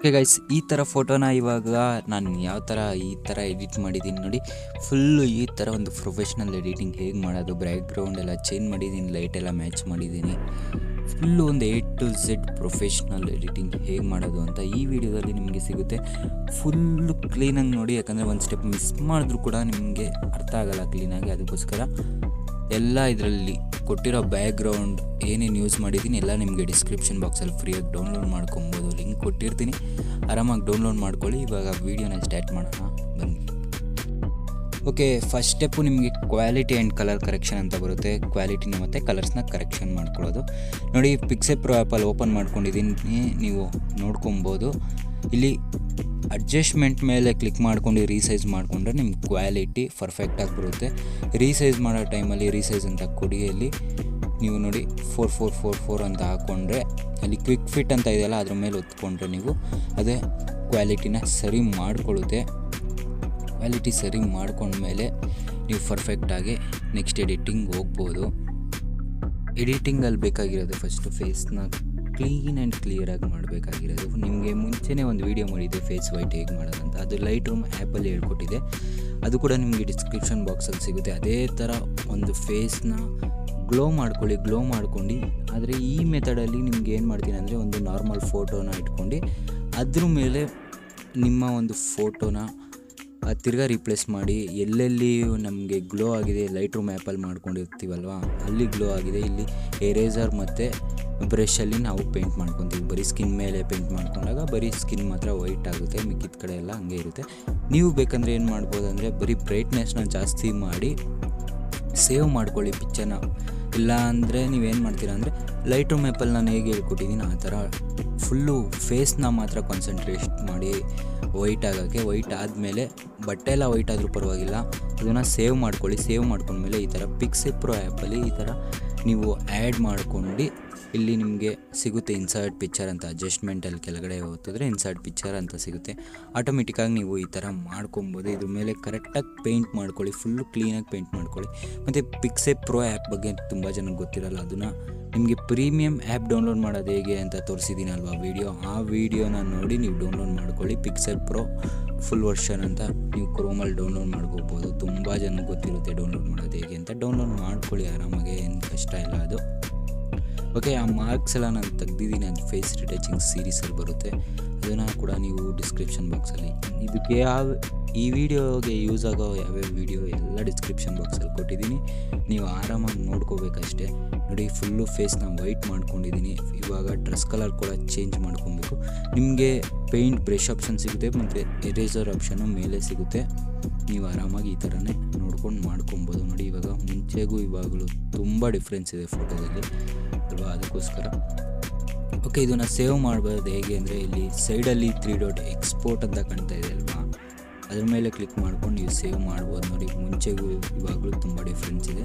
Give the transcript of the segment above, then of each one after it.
okay guys ಈ ಥರ ಫೋಟೋನ ಇವಾಗ ನಾನು ಯಾವ ಥರ ಈ ಥರ ಎಡಿಟ್ ಮಾಡಿದ್ದೀನಿ ನೋಡಿ ಫುಲ್ಲು ಈ ಥರ ಒಂದು ಪ್ರೊಫೆಷ್ನಲ್ ಎಡಿಟಿಂಗ್ ಹೇಗೆ ಮಾಡೋದು ಬ್ಯಾಕ್ಗ್ರೌಂಡ್ ಎಲ್ಲ ಚೇಂಜ್ ಮಾಡಿದ್ದೀನಿ ಲೈಟ್ ಎಲ್ಲ ಮ್ಯಾಚ್ ಮಾಡಿದ್ದೀನಿ ಫುಲ್ಲು ಒಂದು ಏ ಟು ಝೆಡ್ ಪ್ರೊಫೆಷ್ನಲ್ ಎಡಿಟಿಂಗ್ ಹೇಗೆ ಮಾಡೋದು ಅಂತ ಈ ವಿಡಿಯೋದಲ್ಲಿ ನಿಮಗೆ ಸಿಗುತ್ತೆ ಫುಲ್ಲು ಕ್ಲೀನಾಗಿ ನೋಡಿ ಯಾಕಂದರೆ ಒಂದು ಸ್ಟೆಪ್ ಮಿಸ್ ಮಾಡಿದ್ರೂ ಕೂಡ ನಿಮಗೆ ಅರ್ಥ ಆಗಲ್ಲ ಕ್ಲೀನಾಗಿ ಅದಕ್ಕೋಸ್ಕರ ಎಲ್ಲ ಇದರಲ್ಲಿ ಕೊಟ್ಟಿರೋ ಬ್ಯಾಕ್ಗ್ರೌಂಡ್ ಏನೇನು ಯೂಸ್ ಮಾಡಿದ್ದೀನಿ ಎಲ್ಲ ನಿಮಗೆ ಡಿಸ್ಕ್ರಿಪ್ಷನ್ ಬಾಕ್ಸಲ್ಲಿ ಫ್ರೀಯಾಗಿ ಡೌನ್ಲೋಡ್ ಮಾಡ್ಕೊಬೋದು ಲಿಂಕ್ ಕೊಟ್ಟಿರ್ತೀನಿ ಆರಾಮಾಗಿ ಡೌನ್ಲೋಡ್ ಮಾಡ್ಕೊಳ್ಳಿ ಇವಾಗ ವೀಡಿಯೋನ ಸ್ಟಾರ್ಟ್ ಮಾಡೋಣ ಬನ್ನಿ ಓಕೆ ಫಸ್ಟ್ ಸ್ಟೆಪ್ಪು ನಿಮಗೆ ಕ್ವಾಲಿಟಿ ಆ್ಯಂಡ್ ಕಲರ್ ಕರೆಕ್ಷನ್ ಅಂತ ಬರುತ್ತೆ ಕ್ವಾಲಿಟಿನ ಮತ್ತು ಕಲರ್ಸ್ನ ಕರೆಕ್ಷನ್ ಮಾಡ್ಕೊಳ್ಳೋದು ನೋಡಿ ಪಿಕ್ಸೆ ಪ್ರೋ ಆ್ಯಪಲ್ಲಿ ಓಪನ್ ಮಾಡ್ಕೊಂಡಿದ್ದೀನಿ ನೀವು ನೋಡ್ಕೊಬೋದು ಇಲ್ಲಿ ಅಡ್ಜಸ್ಟ್ಮೆಂಟ್ ಮೇಲೆ ಕ್ಲಿಕ್ ಮಾಡ್ಕೊಂಡು ರೀಸೈಜ್ ಮಾಡಿಕೊಂಡ್ರೆ ನಿಮ್ಮ ಕ್ವಾಲಿಟಿ ಪರ್ಫೆಕ್ಟಾಗಿ ಬರುತ್ತೆ ರೀಸೈಜ್ ಮಾಡೋ ಟೈಮಲ್ಲಿ ರೀಸೈಜ್ ಅಂತ ಕೊಡಿ ಅಲ್ಲಿ ನೀವು ನೋಡಿ ಫೋರ್ ಫೋರ್ ಫೋರ್ ಫೋರ್ ಅಂತ ಹಾಕ್ಕೊಂಡ್ರೆ ಅಲ್ಲಿ ಕ್ವಿಕ್ ಫಿಟ್ ಅಂತ ಇದೆಯಲ್ಲ ಅದ್ರ ಮೇಲೆ ಒತ್ಕೊಂಡ್ರೆ ನೀವು ಅದೇ ಕ್ವಾಲಿಟಿನ ಸರಿ ಮಾಡಿಕೊಳ್ಳುತ್ತೆ ಕ್ವಾಲಿಟಿ ಸರಿ ಮಾಡ್ಕೊಂಡ್ಮೇಲೆ ನೀವು ಪರ್ಫೆಕ್ಟಾಗಿ ನೆಕ್ಸ್ಟ್ ಎಡಿಟಿಂಗ್ ಹೋಗ್ಬೋದು ಎಡಿಟಿಂಗಲ್ಲಿ ಬೇಕಾಗಿರೋದು ಫಸ್ಟು ಫೇಸ್ನ ಕ್ಲೀನ್ ಆ್ಯಂಡ್ ಕ್ಲಿಯರಾಗಿ ಮಾಡಬೇಕಾಗಿರೋದು ನಿಮಗೆ ಮುಂಚೆನೇ ಒಂದು ವೀಡಿಯೋ ಮಾಡಿದ್ದೆ ಫೇಸ್ ವೈಟ್ ಹೇಗೆ ಮಾಡೋದಂತ ಅದು ಲೈಟ್ ರೂಮ್ ಆ್ಯಪಲ್ಲಿ ಹೇಳ್ಕೊಟ್ಟಿದೆ ಅದು ಕೂಡ ನಿಮಗೆ ಡಿಸ್ಕ್ರಿಪ್ಷನ್ ಬಾಕ್ಸಲ್ಲಿ ಸಿಗುತ್ತೆ ಅದೇ ಥರ ಒಂದು ಫೇಸ್ನ ಗ್ಲೋ ಮಾಡ್ಕೊಳ್ಳಿ ಗ್ಲೋ ಮಾಡ್ಕೊಂಡು ಆದರೆ ಈ ಮೆಥಡಲ್ಲಿ ನಿಮ್ಗೆ ಏನು ಮಾಡ್ತೀನಿ ಅಂದರೆ ಒಂದು ನಾರ್ಮಲ್ ಫೋಟೋನ ಇಟ್ಕೊಂಡು ಅದ್ರ ಮೇಲೆ ನಿಮ್ಮ ಒಂದು ಫೋಟೋನ ಅದು ತಿರ್ಗಾ ರೀಪ್ಲೇಸ್ ಮಾಡಿ ಎಲ್ಲೆಲ್ಲಿ ನಮಗೆ ಗ್ಲೋ ಆಗಿದೆ ಲೈಟ್ ರೂಮ್ ಆ್ಯಪಲ್ಲಿ ಮಾಡ್ಕೊಂಡಿರ್ತೀವಲ್ವ ಅಲ್ಲಿ ಗ್ಲೋ ಆಗಿದೆ ಇಲ್ಲಿ ಎರೇಸರ್ ಮತ್ತು ಬ್ರಷಲ್ಲಿ ನಾವು ಪೇಂಟ್ ಮಾಡ್ಕೊತೀವಿ ಬರೀ ಸ್ಕಿನ್ ಮೇಲೆ ಪೇಂಟ್ ಮಾಡ್ಕೊಂಡಾಗ ಬರೀ ಸ್ಕಿನ್ ಮಾತ್ರ ವೈಟ್ ಆಗುತ್ತೆ ಮಿಕ್ಕಿದ ಕಡೆ ಎಲ್ಲ ಹಂಗೆ ಇರುತ್ತೆ ನೀವು ಬೇಕಂದರೆ ಏನು ಮಾಡ್ಬೋದು ಅಂದರೆ ಬರೀ ಬ್ರೈಟ್ನೆಸ್ನ ಜಾಸ್ತಿ ಮಾಡಿ ಸೇವ್ ಮಾಡ್ಕೊಳ್ಳಿ ಪಿಕ್ಚರ್ನ ಇಲ್ಲ ಅಂದರೆ ನೀವೇನು ಮಾಡ್ತೀರಾ ಅಂದರೆ ಲೈಟ್ ರೂಮ್ ಆ್ಯಪಲ್ಲಿ ನಾನು ಹೇಗೆ ಹೇಳ್ಕೊಟ್ಟಿದ್ದೀನಿ ಆ ಥರ ಫುಲ್ಲು ಫೇಸ್ನ ಮಾತ್ರ ಕಾನ್ಸಂಟ್ರೇಟ್ ಮಾಡಿ ವೈಟ್ ಆಗೋಕ್ಕೆ ವೈಟ್ ಆದಮೇಲೆ ಬಟ್ಟೆ ಎಲ್ಲ ವೈಟ್ ಆದರೂ ಪರವಾಗಿಲ್ಲ ಅದನ್ನು ಸೇವ್ ಮಾಡ್ಕೊಳ್ಳಿ ಸೇವ್ ಮಾಡ್ಕೊಂಡ್ಮೇಲೆ ಈ ಥರ ಪಿಕ್ಸೆ ಪ್ರೋ ಆ್ಯಪಲ್ಲಿ ಈ ಥರ ನೀವು ಆ್ಯಡ್ ಮಾಡ್ಕೊಂಡು ಇಲ್ಲಿ ನಿಮಗೆ ಸಿಗುತ್ತೆ ಇನ್ಸರ್ಟ್ ಪಿಕ್ಚರ್ ಅಂತ ಅಡ್ಜಸ್ಟ್ಮೆಂಟಲ್ಲಿ ಕೆಳಗಡೆ ಓದಿದ್ರೆ ಇನ್ಸರ್ಟ್ ಪಿಕ್ಚರ್ ಅಂತ ಸಿಗುತ್ತೆ ಆಟೋಮೆಟಿಕ್ಕಾಗಿ ನೀವು ಈ ಥರ ಮಾಡ್ಕೊಬೋದು ಇದ್ರ ಮೇಲೆ ಕರೆಕ್ಟಾಗಿ ಪೇಂಟ್ ಮಾಡ್ಕೊಳ್ಳಿ ಫುಲ್ಲು ಕ್ಲೀನಾಗಿ ಪೇಂಟ್ ಮಾಡ್ಕೊಳ್ಳಿ ಮತ್ತು ಪಿಕ್ಸೆ ಪ್ರೋ ಆ್ಯಪ್ ಬಗ್ಗೆ ತುಂಬ ಜನಕ್ಕೆ ಗೊತ್ತಿರಲ್ಲ ಅದನ್ನು ನಿಮಗೆ ಪ್ರೀಮಿಯಂ ಆ್ಯಪ್ ಡೌನ್ಲೋಡ್ ಮಾಡೋದು ಹೇಗೆ ಅಂತ ತೋರಿಸಿದ್ದೀನಲ್ವಾ ವೀಡಿಯೋ ಆ ವೀಡಿಯೋನ ನೋಡಿ ನೀವು ಡೌನ್ಲೋಡ್ ಮಾಡ್ಕೊಳ್ಳಿ ಪಿಕ್ಸೆಲ್ ಪ್ರೋ ಫುಲ್ ವರ್ಷನ್ ಅಂತ ನೀವು ಕ್ರೋಮಲ್ಲಿ ಡೌನ್ಲೋಡ್ ಮಾಡ್ಕೋಬೋದು ತುಂಬ ಜನಕ್ಕೆ ಗೊತ್ತಿರುತ್ತೆ ಡೌನ್ಲೋಡ್ ಮಾಡೋದು ಹೇಗೆ ಅಂತ ಡೌನ್ಲೋಡ್ ಮಾಡ್ಕೊಳ್ಳಿ ಆರಾಮಾಗಿ ಏನು ಕಷ್ಟ ಇಲ್ಲ ಅದು ಓಕೆ ಆ ಮಾರ್ಕ್ಸ್ ಎಲ್ಲ ನಾನು ತೆಗ್ದಿದ್ದೀನಿ ಅದು ಫೇಸ್ ರಿಟಚಿಂಗ್ ಸೀರೀಸಲ್ಲಿ ಬರುತ್ತೆ ಅದನ್ನು ಕೂಡ ನೀವು ಡಿಸ್ಕ್ರಿಪ್ಷನ್ ಬಾಕ್ಸಲ್ಲಿ ಇದಕ್ಕೆ ಯಾವ ಈ ವಿಡಿಯೋಗೆ ಯೂಸ್ ಆಗೋ ಯಾವ್ಯಾವ ವೀಡಿಯೋ ಎಲ್ಲ ಡಿಸ್ಕ್ರಿಪ್ಷನ್ ಬಾಕ್ಸಲ್ಲಿ ಕೊಟ್ಟಿದ್ದೀನಿ ನೀವು ಆರಾಮಾಗಿ ನೋಡ್ಕೋಬೇಕಷ್ಟೇ ನೋಡಿ ಫುಲ್ಲು ಫೇಸ್ನ ವೈಟ್ ಮಾಡ್ಕೊಂಡಿದ್ದೀನಿ ಇವಾಗ ಡ್ರೆಸ್ ಕಲರ್ ಕೂಡ ಚೇಂಜ್ ಮಾಡ್ಕೊಬೇಕು ನಿಮಗೆ ಪೇಂಟ್ ಬ್ರಷ್ ಆಪ್ಷನ್ ಸಿಗುತ್ತೆ ಮತ್ತು ಎರೇಸರ್ ಆಪ್ಷನು ಮೇಲೆ ಸಿಗುತ್ತೆ ನೀವು ಆರಾಮಾಗಿ ಈ ಥರನೇ ನೋಡ್ಕೊಂಡು ಮಾಡ್ಕೊಬೋದು ನೋಡಿ ಇವಾಗ ಮುಂಚೆಗೂ ಇವಾಗಲೂ ತುಂಬ ಡಿಫ್ರೆನ್ಸ್ ಇದೆ ಫೋಟೋದಲ್ಲಿ ಅಲ್ವಾ ಅದಕ್ಕೋಸ್ಕರ ಓಕೆ ಇದನ್ನು ಸೇವ್ ಮಾಡ್ಬೋದು ಹೇಗೆ ಅಂದರೆ ಇಲ್ಲಿ ಸೈಡಲ್ಲಿ ತ್ರೀ ಡಾಟ್ ಎಕ್ಸ್ಪೋರ್ಟ್ ಅಂತ ಕಾಣ್ತಾ ಇದೆ ಅಲ್ವಾ ಅದ್ರ ಮೇಲೆ ಕ್ಲಿಕ್ ಮಾಡ್ಕೊಂಡು ನೀವು ಸೇವ್ ಮಾಡ್ಬೋದು ನೋಡಿ ಮುಂಚೆಗೂ ಇವಾಗಲೂ ತುಂಬ ಡಿಫ್ರೆನ್ಸ್ ಇದೆ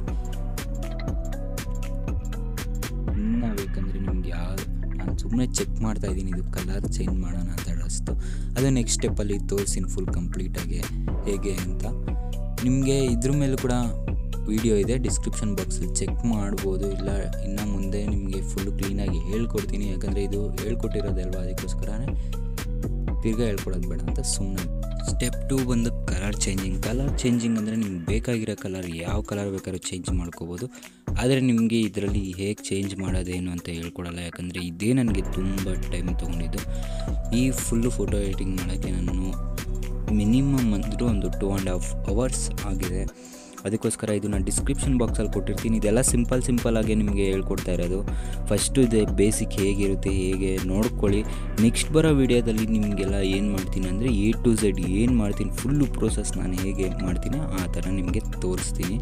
ಇನ್ನು ಬೇಕಂದರೆ ನಿಮ್ಗೆ ಯಾವ ನಾನು ಸುಮ್ಮನೆ ಚೆಕ್ ಮಾಡ್ತಾ ಇದ್ದೀನಿ ಇದು ಕಲರ್ ಚೇಂಜ್ ಮಾಡೋಣ ಅಂತ ಅನಿಸ್ತು ಅದು ನೆಕ್ಸ್ಟ್ ಸ್ಟೆಪ್ಪಲ್ಲಿ ತೋರಿಸಿನ ಫುಲ್ ಕಂಪ್ಲೀಟಾಗಿ ಹೇಗೆ ಅಂತ ನಿಮಗೆ ಇದ್ರ ಮೇಲೂ ಕೂಡ ವಿಡಿಯೋ ಇದೆ ಡಿಸ್ಕ್ರಿಪ್ಷನ್ ಬಾಕ್ಸಲ್ಲಿ ಚೆಕ್ ಮಾಡ್ಬೋದು ಇಲ್ಲ ಇನ್ನು ಮುಂದೆ ನಿಮಗೆ ಫುಲ್ ಕ್ಲೀನಾಗಿ ಹೇಳ್ಕೊಡ್ತೀನಿ ಯಾಕಂದರೆ ಇದು ಹೇಳ್ಕೊಟ್ಟಿರೋದಲ್ವಾ ಅದಕ್ಕೋಸ್ಕರನೇ ತಿರ್ಗಾ ಹೇಳ್ಕೊಡೋದು ಬೇಡ ಅಂತ ಸುಮ್ಮನೆ ಸ್ಟೆಪ್ ಟೂ ಬಂದು ಕಲರ್ ಚೇಂಜಿಂಗ್ ಕಲರ್ ಚೇಂಜಿಂಗ್ ಅಂದರೆ ನಿಮ್ಗೆ ಬೇಕಾಗಿರೋ ಕಲರ್ ಯಾವ ಕಲರ್ ಬೇಕಾದ್ರೂ ಚೇಂಜ್ ಮಾಡ್ಕೋಬೋದು ಆದರೆ ನಿಮಗೆ ಇದರಲ್ಲಿ ಹೇಗೆ ಚೇಂಜ್ ಮಾಡೋದೇನು ಅಂತ ಹೇಳ್ಕೊಡಲ್ಲ ಯಾಕಂದರೆ ಇದೇ ನನಗೆ ತುಂಬ ಟೈಮ್ ತೊಗೊಂಡಿದ್ದು ಈ ಫುಲ್ಲು ಫೋಟೋ ಎಡಿಟಿಂಗ್ ಮಾಡೋಕ್ಕೆ ನಾನು ಮಿನಿಮಮ್ ಅಂದರೂ ಒಂದು ಟೂ ಆ್ಯಂಡ್ ಹಾಫ್ ಅವರ್ಸ್ ಆಗಿದೆ ಅದಕ್ಕೋಸ್ಕರ ಇದು ನಾನು ಡಿಸ್ಕ್ರಿಪ್ಷನ್ ಬಾಕ್ಸಲ್ಲಿ ಕೊಟ್ಟಿರ್ತೀನಿ ಇದೆಲ್ಲ ಸಿಂಪಲ್ ಸಿಂಪಲ್ಲಾಗಿ ನಿಮಗೆ ಹೇಳ್ಕೊಡ್ತಾ ಇರೋದು ಫಸ್ಟು ಇದೆ ಬೇಸಿಕ್ ಹೇಗಿರುತ್ತೆ ಹೇಗೆ ನೋಡ್ಕೊಳ್ಳಿ ನೆಕ್ಸ್ಟ್ ಬರೋ ವೀಡಿಯೋದಲ್ಲಿ ನಿಮಗೆಲ್ಲ ಏನು ಮಾಡ್ತೀನಿ ಅಂದರೆ ಎ ಟು ಝೆಡ್ ಏನು ಮಾಡ್ತೀನಿ ಫುಲ್ಲು ಪ್ರೋಸೆಸ್ ನಾನು ಹೇಗೆ ಮಾಡ್ತೀನಿ ಆ ಥರ ನಿಮಗೆ ತೋರಿಸ್ತೀನಿ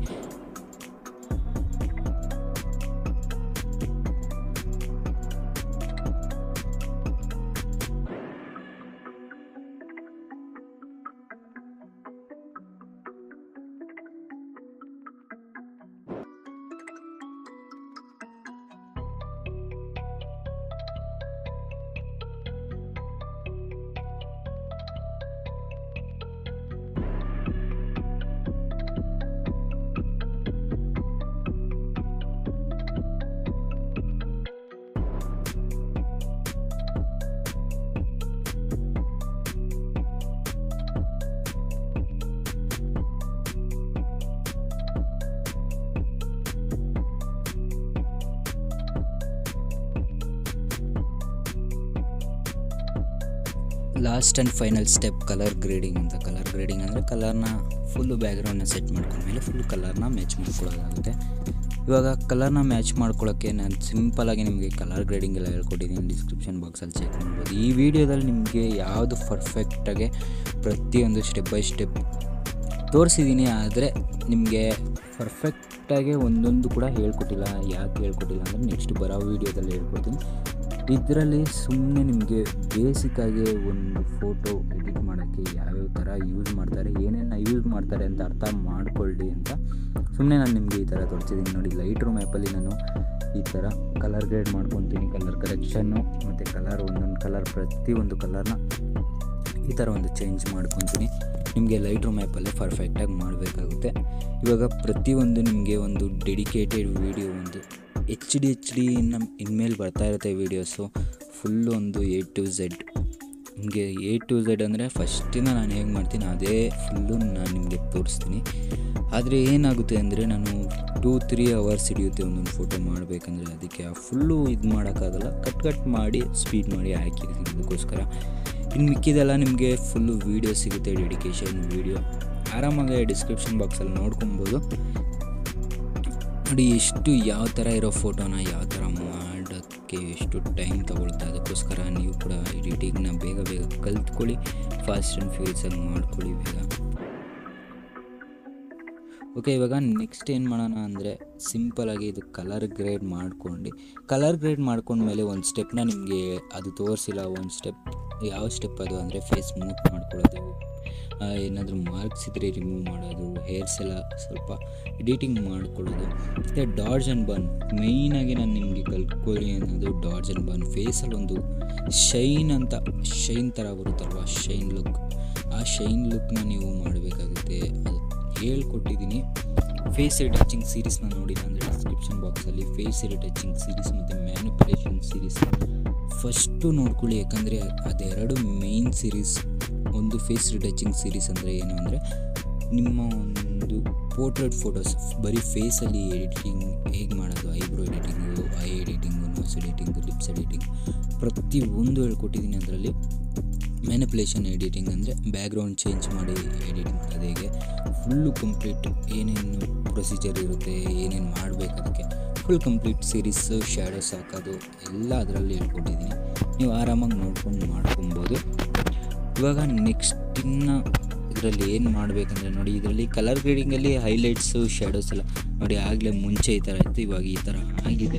last and final step colour grading ಅಂತ ಕಲರ್ ಗ್ರೇಡಿಂಗ್ ಅಂದರೆ ಕಲರ್ನ ಫುಲ್ಲು ಬ್ಯಾಕ್ಗ್ರೌಂಡ್ನ ಸೆಟ್ ಮಾಡ್ಕೊಂಡ್ಮೇಲೆ ಫುಲ್ ಕಲರ್ನ ಮ್ಯಾಚ್ ಮಾಡ್ಕೊಳ್ಳೋದಾಗುತ್ತೆ ಇವಾಗ ಕಲರ್ನ ಮ್ಯಾಚ್ ಮಾಡ್ಕೊಳ್ಳೋಕ್ಕೆ ನಾನು ಸಿಂಪಲಾಗಿ ನಿಮಗೆ ಕಲರ್ ಗ್ರೇಡಿಂಗ್ ಎಲ್ಲ ಹೇಳ್ಕೊಟ್ಟಿದ್ದೀನಿ ಡಿಸ್ಕ್ರಿಪ್ಷನ್ ಬಾಕ್ಸಲ್ಲಿ ಚೆಕ್ ಮಾಡ್ಬೋದು ಈ ವಿಡಿಯೋದಲ್ಲಿ ನಿಮಗೆ ಯಾವುದು ಪರ್ಫೆಕ್ಟಾಗಿ ಪ್ರತಿಯೊಂದು ಸ್ಟೆಪ್ ಬೈ ಸ್ಟೆಪ್ ತೋರಿಸಿದ್ದೀನಿ ಆದರೆ ನಿಮಗೆ ಪರ್ಫೆಕ್ಟಾಗಿ ಒಂದೊಂದು ಕೂಡ ಹೇಳ್ಕೊಟ್ಟಿಲ್ಲ ಯಾಕೆ ಹೇಳ್ಕೊಟ್ಟಿಲ್ಲ ಅಂದರೆ ನೆಕ್ಸ್ಟ್ ಬರೋ ವೀಡಿಯೋದಲ್ಲಿ ಹೇಳ್ಕೊಡ್ತೀನಿ ಇದರಲ್ಲಿ ಸುಮ್ಮನೆ ನಿಮಗೆ ಬೇಸಿಕ್ಕಾಗಿ ಒಂದು ಫೋಟೋ ಎಡಿಟ್ ಮಾಡೋಕ್ಕೆ ಯಾವ್ಯಾವ ಥರ ಯೂಸ್ ಮಾಡ್ತಾರೆ ಏನೇನು ಯೂಸ್ ಮಾಡ್ತಾರೆ ಅಂತ ಅರ್ಥ ಮಾಡ್ಕೊಳ್ಳಿ ಅಂತ ಸುಮ್ಮನೆ ನಾನು ನಿಮಗೆ ಈ ಥರ ತೋರಿಸಿದ್ದೀನಿ ನೋಡಿ ಲೈಟ್ ರೂಮ್ ಆ್ಯಪಲ್ಲಿ ನಾನು ಈ ಥರ ಕಲರ್ ಗ್ರೇಡ್ ಮಾಡ್ಕೊತೀನಿ ಕಲರ್ ಕರೆಕ್ಷನ್ನು ಮತ್ತು ಕಲರ್ ಒಂದೊಂದು ಕಲರ್ ಪ್ರತಿಯೊಂದು ಕಲರ್ನ ಈ ಥರ ಒಂದು ಚೇಂಜ್ ಮಾಡ್ಕೊತೀನಿ ನಿಮಗೆ ಲೈಟ್ ರೂಮ್ ಆ್ಯಪಲ್ಲೇ ಪರ್ಫೆಕ್ಟಾಗಿ ಮಾಡಬೇಕಾಗುತ್ತೆ ಇವಾಗ ಪ್ರತಿಯೊಂದು ನಿಮಗೆ ಒಂದು ಡೆಡಿಕೇಟೆಡ್ ವೀಡಿಯೋ ಒಂದು ಎಚ್ ಡಿ ಎಚ್ ಡಿ ನಮ್ಮ ಇನ್ಮೇಲೆ ಬರ್ತಾ ಇರುತ್ತೆ ವೀಡಿಯೋಸು ಫುಲ್ಲು ಒಂದು ಎ ಟು ಝೆಡ್ ನಿಮಗೆ ಎ ಟು ಝೆಡ್ ಅಂದರೆ ಫಸ್ಟಿಂದ ನಾನು ಹೇಗೆ ಮಾಡ್ತೀನಿ ಅದೇ ಫುಲ್ಲು ನಾನು ನಿಮಗೆ ತೋರಿಸ್ತೀನಿ ಆದರೆ ಏನಾಗುತ್ತೆ ಅಂದರೆ ನಾನು ಟೂ ತ್ರೀ ಅವರ್ಸ್ ಹಿಡಿಯುತ್ತೆ ಒಂದೊಂದು ಫೋಟೋ ಮಾಡಬೇಕಂದ್ರೆ ಅದಕ್ಕೆ ಫುಲ್ಲು ಇದು ಮಾಡೋಕ್ಕಾಗಲ್ಲ ಕಟ್ ಕಟ್ ಮಾಡಿ ಸ್ಪೀಡ್ ಮಾಡಿ ಹಾಕಿದ್ದೀನಿ ಅದಕ್ಕೋಸ್ಕರ ಇನ್ನು ಮಿಕ್ಕಿದೆಲ್ಲ ನಿಮಗೆ ಫುಲ್ಲು ವೀಡಿಯೋ ಸಿಗುತ್ತೆ ಡೆಡಿಕೇಶನ್ ವೀಡಿಯೋ ಆರಾಮಾಗಿ ಡಿಸ್ಕ್ರಿಪ್ಷನ್ ಬಾಕ್ಸಲ್ಲಿ ನೋಡ್ಕೊಬೋದು ನೋಡಿ ಎಷ್ಟು ಯಾವ ಥರ ಇರೋ ಫೋಟೋನ ಯಾವ ಥರ ಮಾಡೋಕ್ಕೆ ಎಷ್ಟು ಟೈಮ್ ತಗೊಳ್ತಾ ಅದಕ್ಕೋಸ್ಕರ ನೀವು ಕೂಡ ಎಡಿಟಿಂಗ್ನ ಬೇಗ ಬೇಗ ಕಲ್ತ್ಕೊಳ್ಳಿ ಫಾಸ್ಟ್ ಆ್ಯಂಡ್ ಫ್ಯೂರಿಯಸಾಗಿ ಮಾಡ್ಕೊಳ್ಳಿ ಬೇಗ ಓಕೆ ಇವಾಗ ನೆಕ್ಸ್ಟ್ ಏನು ಮಾಡೋಣ ಅಂದರೆ ಸಿಂಪಲಾಗಿ ಇದು ಕಲರ್ ಗ್ರೇಡ್ ಮಾಡ್ಕೊಂಡು ಕಲರ್ ಗ್ರೇಡ್ ಮಾಡ್ಕೊಂಡ್ಮೇಲೆ ಒಂದು ಸ್ಟೆಪ್ನ ನಿಮಗೆ ಅದು ತೋರಿಸಿಲ್ಲ ಒಂದು ಸ್ಟೆಪ್ ಯಾವ ಸ್ಟೆಪ್ ಅದು ಅಂದರೆ ಫೇಸ್ ಸ್ಮೂತ್ ಮಾಡ್ಕೊಳ್ಳೋದು ಏನಾದರೂ ಮಾರ್ಕ್ಸ್ ಇದ್ದರೆ ರಿಮೂವ್ ಮಾಡೋದು ಹೇರ್ಸ್ ಎಲ್ಲ ಸ್ವಲ್ಪ ಎಡಿಟಿಂಗ್ ಮಾಡ್ಕೊಳ್ಳೋದು ಮತ್ತು ಡಾಡ್ಜ್ ಆ್ಯಂಡ್ ಬನ್ ಮೇಯ್ನಾಗಿ ನಾನು ನಿಮಗೆ ಕಲ್ತ್ಕೊಳ್ಳಿ ಅನ್ನೋದು ಡಾಡ್ಜ್ ಆ್ಯಂಡ್ ಬನ್ ಫೇಸಲ್ಲಿ ಒಂದು ಶೈನ್ ಅಂತ ಶೈನ್ ಥರ ಬರುತ್ತಲ್ವ ಶೈನ್ ಲುಕ್ ಆ ಶೈನ್ ಲುಕ್ನ ನೀವು ಮಾಡಬೇಕಾಗುತ್ತೆ ಅದು ಹೇಳ್ಕೊಟ್ಟಿದ್ದೀನಿ ಫೇಸ್ ರಿಟಚಿಂಗ್ ಸೀರೀಸ್ನ ನೋಡಿಲ್ಲ ಅಂದರೆ ಡಿಸ್ಕ್ರಿಪ್ಷನ್ ಬಾಕ್ಸಲ್ಲಿ ಫೇಸ್ ರಿಟಚಿಂಗ್ ಸೀರೀಸ್ ಮತ್ತು ಮ್ಯಾನಿಪುಲೇಷನ್ ಸೀರೀಸ್ ಫಸ್ಟು ನೋಡ್ಕೊಳ್ಳಿ ಯಾಕಂದರೆ ಅದೆರಡು ಮೇಯ್ನ್ ಸೀರೀಸ್ ಒಂದು ಫೇಸ್ ರಿಟಚಿಂಗ್ ಸೀರೀಸ್ ಅಂದರೆ ಏನು ಅಂದರೆ ನಿಮ್ಮ ಒಂದು ಪೋರ್ಟ್ರೇಟ್ ಫೋಟೋಸ್ ಬರೀ ಫೇಸಲ್ಲಿ ಎಡಿಟಿಂಗ್ ಹೇಗೆ ಮಾಡೋದು eyebrow editing eye editing nose editing lips editing ಪ್ರತಿ ಒಂದು ಹೇಳ್ಕೊಟ್ಟಿದ್ದೀನಿ ಅದರಲ್ಲಿ ಮ್ಯಾನಿಪುಲೇಷನ್ ಎಡಿಟಿಂಗ್ ಅಂದರೆ ಬ್ಯಾಕ್ಗ್ರೌಂಡ್ ಚೇಂಜ್ ಮಾಡಿ ಎಡಿಟ್ ಮಾಡೋದು ಹೇಗೆ ಫುಲ್ಲು ಕಂಪ್ಲೀಟ್ ಏನೇನು ಪ್ರೊಸೀಜರ್ ಇರುತ್ತೆ ಏನೇನು ಮಾಡಬೇಕು ಅದಕ್ಕೆ ಫುಲ್ ಕಂಪ್ಲೀಟ್ ಸೀರೀಸ್ ಶ್ಯಾಡೋಸ್ ಹಾಕೋದು ಎಲ್ಲ ಅದರಲ್ಲಿ ಹೇಳ್ಕೊಟ್ಟಿದ್ದೀನಿ ನೀವು ಆರಾಮಾಗಿ ನೋಡ್ಕೊಂಡು ಮಾಡ್ಕೊಬೋದು ಇವಾಗ ನೆಕ್ಸ್ಟ್ ಇನ್ನು ಇದರಲ್ಲಿ ಏನು ಮಾಡಬೇಕಂದ್ರೆ ನೋಡಿ ಇದರಲ್ಲಿ ಕಲರ್ ಗ್ರೇಡಿಂಗಲ್ಲಿ ಹೈಲೈಟ್ಸು ಶ್ಯಾಡೋಸ್ ಎಲ್ಲ ನೋಡಿ ಆಗಲೇ ಮುಂಚೆ ಈ ಥರ ಇತ್ತು ಇವಾಗ ಈ ಥರ ಆಗಿದೆ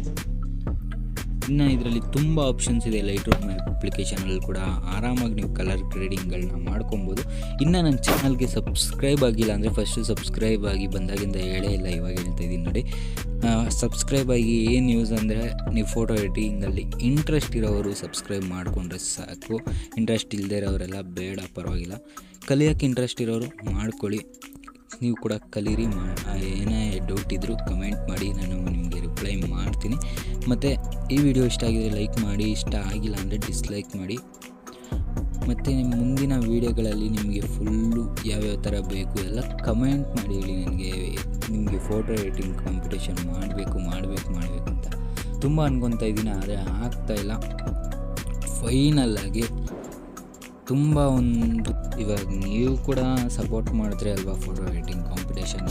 ಇನ್ನು ಇದರಲ್ಲಿ ತುಂಬ ಆಪ್ಷನ್ಸ್ ಇದೆ ಲೈಟ್ ರೂಮ್ ಅಪ್ಲಿಕೇಶನಲ್ಲಿ ಕೂಡ ಆರಾಮಾಗಿ ನೀವು ಕಲರ್ ಗ್ರೇಡಿಂಗ್ಗಳನ್ನ ಮಾಡ್ಕೊಬೋದು ಇನ್ನು ನನ್ನ ಚಾನಲ್ಗೆ ಸಬ್ಸ್ಕ್ರೈಬ್ ಆಗಿಲ್ಲ ಅಂದರೆ ಫಸ್ಟು ಸಬ್ಸ್ಕ್ರೈಬ್ ಆಗಿ ಬಂದಾಗಿಂದ ಹೇಳೇ ಇಲ್ಲ ಇವಾಗ ಹೇಳ್ತಾ ಇದ್ದೀನಿ ನೋಡಿ ಸಬ್ಸ್ಕ್ರೈಬ್ ಆಗಿ ಏನು ಯೂಸ್ ಅಂದರೆ ನೀವು ಫೋಟೋ ಎಡಿಟಿಂಗಲ್ಲಿ ಇಂಟ್ರೆಸ್ಟ್ ಇರೋರು ಸಬ್ಸ್ಕ್ರೈಬ್ ಮಾಡಿಕೊಂಡ್ರೆ ಸಾಕು ಇಂಟ್ರೆಸ್ಟ್ ಇಲ್ಲದೆ ಇರೋರೆಲ್ಲ ಬೇಡ ಪರವಾಗಿಲ್ಲ ಕಲಿಯೋಕ್ಕೆ ಇಂಟ್ರೆಸ್ಟ್ ಇರೋರು ಮಾಡ್ಕೊಳ್ಳಿ ನೀವು ಕೂಡ ಕಲೀರಿ ಮಾ ಏನೇ ಡೌಟ್ ಇದ್ದರೂ ಕಮೆಂಟ್ ಮಾಡಿ ನಾನು ನಿಮಗೆ ರಿಪ್ಲೈ ಮಾಡ್ತೀನಿ ಮತ್ತು ಈ ವಿಡಿಯೋ ಇಷ್ಟ ಆಗಿದ್ರೆ ಲೈಕ್ ಮಾಡಿ ಇಷ್ಟ ಆಗಿಲ್ಲ ಅಂದರೆ ಡಿಸ್ಲೈಕ್ ಮಾಡಿ ಮತ್ತು ನಿಮ್ಮ ಮುಂದಿನ ವೀಡಿಯೋಗಳಲ್ಲಿ ನಿಮಗೆ ಫುಲ್ಲು ಯಾವ್ಯಾವ ಥರ ಬೇಕು ಎಲ್ಲ ಕಮೆಂಟ್ ಮಾಡಿ ಹೇಳಿ ನನಗೆ ನಿಮಗೆ ಫೋಟೋ ಎಡಿಟಿಂಗ್ ಕಾಂಪಿಟೇಷನ್ ಮಾಡಬೇಕು ಮಾಡಬೇಕು ಮಾಡಬೇಕು ಅಂತ ತುಂಬ ಅನ್ಕೊತಾ ಇದ್ದೀನಿ ಆದರೆ ಆಗ್ತಾಯಿಲ್ಲ ಫೈನಲ್ಲಾಗಿ ತುಂಬ ಒಂದು ಇವಾಗ ನೀವು ಕೂಡ ಸಪೋರ್ಟ್ ಮಾಡಿದ್ರೆ ಅಲ್ವಾ ಫೋಟೋ ಎಡಿಟಿಂಗ್ ಕಾಂಪಿಟೇಷನ್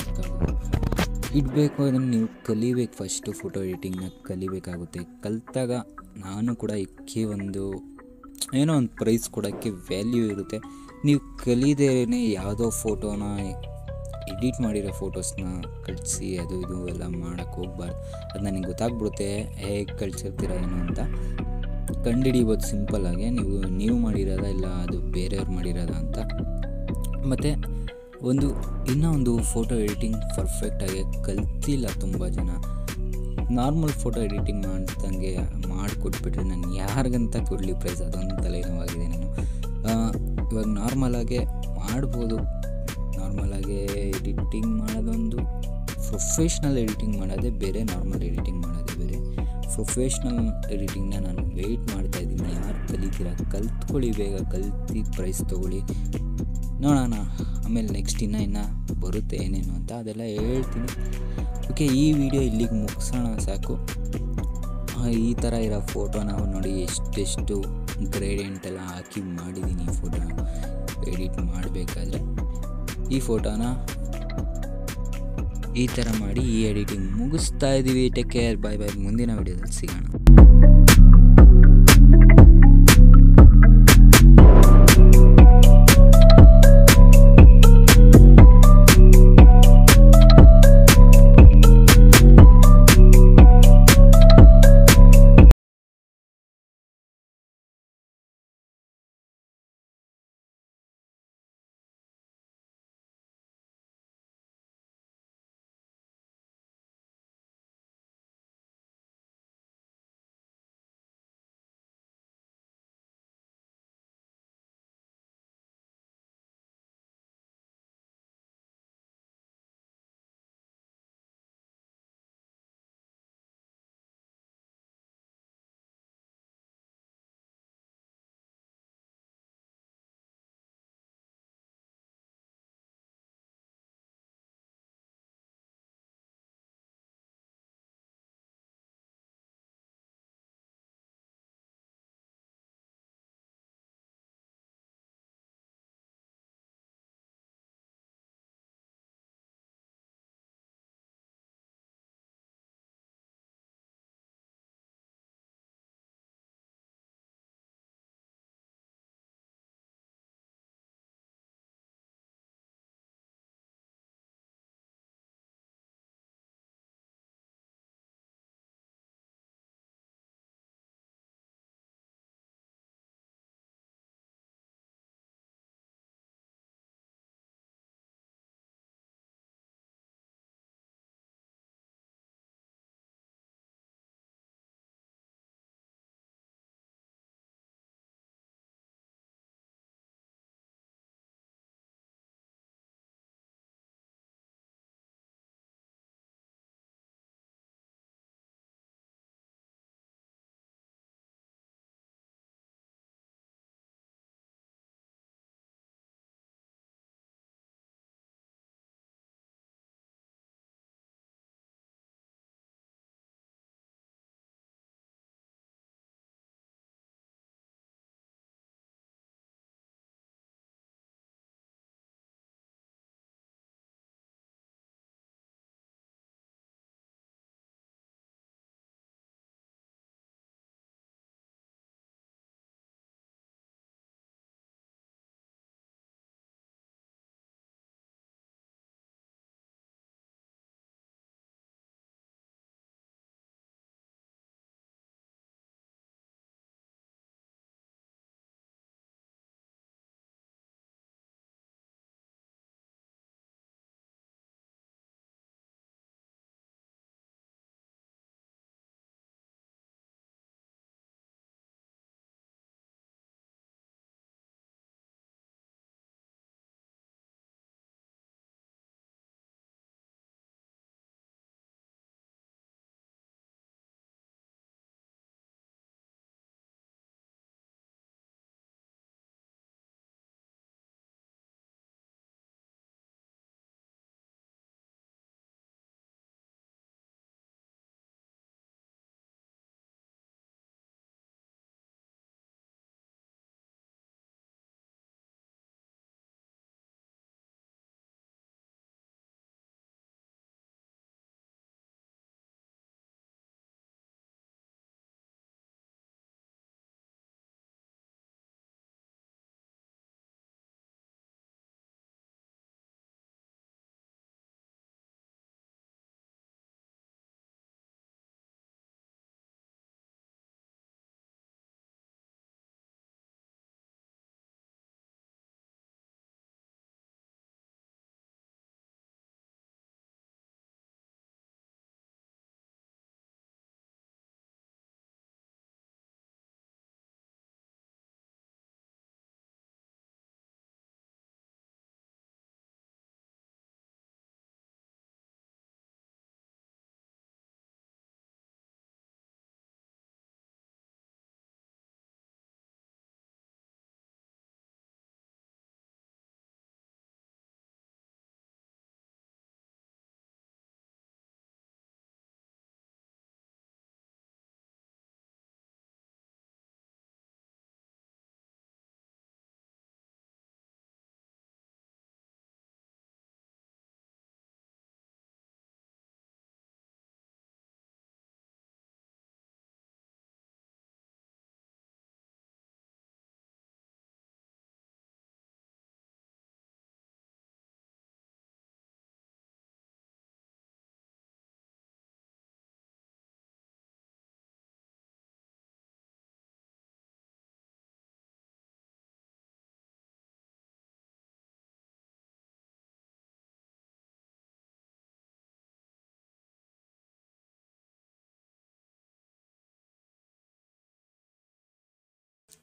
ಇಡಬೇಕು ಅದನ್ನು ನೀವು ಕಲಿಬೇಕು ಫಸ್ಟು ಫೋಟೋ ಎಡಿಟಿಂಗ್ನ ಕಲಿಬೇಕಾಗುತ್ತೆ ಕಲಿತಾಗ ನಾನು ಕೂಡ ಇಕ್ಕಿ ಒಂದು ಏನೋ ಒಂದು ಪ್ರೈಸ್ ಕೊಡೋಕ್ಕೆ ವ್ಯಾಲ್ಯೂ ಇರುತ್ತೆ ನೀವು ಕಲಿದೇನೆ ಯಾವುದೋ ಫೋಟೋನ ಎಡಿಟ್ ಮಾಡಿರೋ ಫೋಟೋಸ್ನ ಕಳಿಸಿ ಅದು ಇದು ಎಲ್ಲ ಮಾಡೋಕ್ಕೆ ಹೋಗ್ಬಾರ್ದು ಅದು ನನಗೆ ಗೊತ್ತಾಗ್ಬಿಡುತ್ತೆ ಹೇಗೆ ಕಳಿಸಿರ್ತೀರ ಏನು ಅಂತ ಕಂಡುಹಿಡಿಬೋದು ಸಿಂಪಲ್ಲಾಗಿ ನೀವು ನೀವು ಮಾಡಿರೋದ ಇಲ್ಲ ಅದು ಬೇರೆಯವ್ರು ಮಾಡಿರೋದ ಅಂತ ಮತ್ತು ಒಂದು ಇನ್ನೂ ಒಂದು ಫೋಟೋ ಎಡಿಟಿಂಗ್ ಪರ್ಫೆಕ್ಟಾಗಿ ಕಲ್ತಿಲ್ಲ ತುಂಬ ಜನ ನಾರ್ಮಲ್ ಫೋಟೋ ಎಡಿಟಿಂಗ್ ಮಾಡ್ದಂಗೆ ಮಾಡಿಕೊಟ್ಬಿಟ್ರೆ ನಾನು ಯಾರಿಗಂತ ಕೊಡಲಿ ಪ್ರೈಸ್ ಅದೊಂದು ತಲೆನೋವಾಗಿದೆ ನಾನು ಇವಾಗ ನಾರ್ಮಲಾಗೆ ಮಾಡ್ಬೋದು ನಾರ್ಮಲಾಗೆ ಎಡಿಟಿಂಗ್ ಮಾಡೋದೊಂದು ಪ್ರೊಫೆಷ್ನಲ್ ಎಡಿಟಿಂಗ್ ಮಾಡೋದೇ ಬೇರೆ ನಾರ್ಮಲ್ ಎಡಿಟಿಂಗ್ ಮಾಡೋದೇ ಬೇರೆ ಪ್ರೊಫೆಷ್ನಲ್ ಎಡಿಟಿಂಗ್ನ ನಾನು ವೆಯ್ಟ್ ಮಾಡ್ತಾ ಇದ್ದೀನಿ ಯಾರು ಕಲಿತೀರ ಕಲ್ತ್ಕೊಳ್ಳಿ ಬೇಗ ಕಲ್ತು ಪ್ರೈಸ್ ತೊಗೊಳ್ಳಿ ನೋಡೋಣ ಆಮೇಲೆ ನೆಕ್ಸ್ಟ್ ಇನ್ನೂ ಇನ್ನೂ ಬರುತ್ತೆ ಏನೇನು ಅಂತ ಅದೆಲ್ಲ ಹೇಳ್ತೀನಿ ಓಕೆ ಈ ವಿಡಿಯೋ ಇಲ್ಲಿಗೆ ಮುಗಿಸೋಣ ಸಾಕು ಈ ಥರ ಇರೋ ಫೋಟೋ ನಾವು ನೋಡಿ ಎಷ್ಟೆಷ್ಟು ಗ್ರೇಡಿಯಂಟ್ ಎಲ್ಲ ಹಾಕಿ ಮಾಡಿದ್ದೀನಿ ಈ ಫೋಟೋನ ಎಡಿಟ್ ಮಾಡಬೇಕಾದ್ರೆ ಈ ಫೋಟೋನ ಈ ಥರ ಮಾಡಿ ಈ ಎಡಿಟಿಂಗ್ ಮುಗಿಸ್ತಾ ಇದ್ದೀವಿ ಟೇಕ್ ಕೇರ್ ಬಾಯ್ ಬಾಯ್ ಮುಂದಿನ ವಿಡಿಯೋದಲ್ಲಿ ಸಿಗೋಣ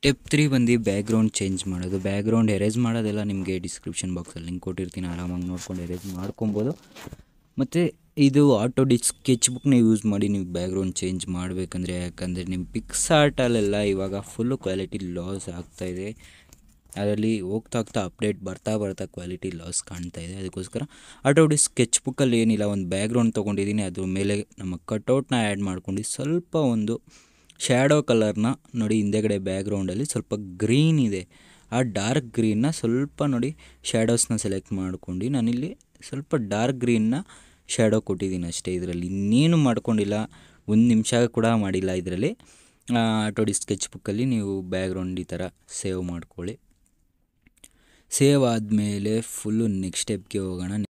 ಸ್ಟೆಪ್ ತ್ರೀ ಬಂದು ಬ್ಯಾಕ್ಗ್ರೌಂಡ್ ಚೇಂಜ್ ಮಾಡೋದು ಬ್ಯಾಕ್ಗ್ರೌಂಡ್ ಎರೇಸ್ ಮಾಡೋದೆಲ್ಲ ನಿಮಗೆ ಡಿಸ್ಕ್ರಿಪ್ಷನ್ ಬಾಕ್ಸಲ್ಲಿ ಲಿಂಕ್ ಕೊಟ್ಟಿರ್ತೀನಿ ಆರಾಮಾಗಿ ನೋಡ್ಕೊಂಡು ಎರೇಸ್ ಮಾಡ್ಕೊಬೋದು ಮತ್ತು ಇದು ಆಟೋ ಡಿಸ್ ಸ್ಕೆಚ್ ಬುಕ್ನ ಯೂಸ್ ಮಾಡಿ ನೀವು ಬ್ಯಾಕ್ಗ್ರೌಂಡ್ ಚೇಂಜ್ ಮಾಡಬೇಕಂದ್ರೆ ಯಾಕಂದರೆ ನಿಮ್ಮ ಪಿಕ್ಸ್ ಆರ್ಟಲ್ಲೆಲ್ಲ ಇವಾಗ ಫುಲ್ಲು ಕ್ವಾಲಿಟಿ ಲಾಸ್ ಆಗ್ತಾಯಿದೆ ಅದರಲ್ಲಿ ಹೋಗ್ತಾ ಹೋಗ್ತಾ ಅಪ್ಡೇಟ್ ಬರ್ತಾ ಬರ್ತಾ ಕ್ವಾಲಿಟಿ ಲಾಸ್ ಕಾಣ್ತಾ ಇದೆ ಅದಕ್ಕೋಸ್ಕರ ಆಟೋ ಡಿಸ್ ಸ್ಕೆಚ್ ಬುಕ್ಕಲ್ಲಿ ಏನಿಲ್ಲ ಒಂದು ಬ್ಯಾಕ್ಗ್ರೌಂಡ್ ತೊಗೊಂಡಿದ್ದೀನಿ ಅದ್ರ ಮೇಲೆ ನಮ್ಮ ಕಟೌಟ್ನ ಆ್ಯಡ್ ಮಾಡ್ಕೊಂಡು ಸ್ವಲ್ಪ ಒಂದು ಶ್ಯಾಡೋ ಕಲರ್ನ ನೋಡಿ ಹಿಂದೆಗಡೆ ಬ್ಯಾಕ್ಗ್ರೌಂಡಲ್ಲಿ ಸ್ವಲ್ಪ ಗ್ರೀನ್ ಇದೆ ಆ ಡಾರ್ಕ್ ಗ್ರೀನ್ನ ಸ್ವಲ್ಪ ನೋಡಿ ಶ್ಯಾಡೋಸ್ನ ಸೆಲೆಕ್ಟ್ ಮಾಡ್ಕೊಂಡು ನಾನಿಲ್ಲಿ ಸ್ವಲ್ಪ ಡಾರ್ಕ್ ಗ್ರೀನ್ನ ಶ್ಯಾಡೋ ಕೊಟ್ಟಿದ್ದೀನಿ ಅಷ್ಟೇ ಇದರಲ್ಲಿ ಇನ್ನೇನು ಮಾಡ್ಕೊಂಡಿಲ್ಲ ಒಂದು ನಿಮಿಷ ಕೂಡ ಮಾಡಿಲ್ಲ ಇದರಲ್ಲಿ ಆಟೋಡಿ ಸ್ಕೆಚ್ ಬುಕ್ಕಲ್ಲಿ ನೀವು ಬ್ಯಾಕ್ಗ್ರೌಂಡ್ ಈ ಥರ ಸೇವ್ ಮಾಡ್ಕೊಳ್ಳಿ ಸೇವ್ ಆದಮೇಲೆ ಫುಲ್ಲು ನೆಕ್ಸ್ಟ್ ಸ್ಟೆಪ್ಗೆ ಹೋಗೋಣ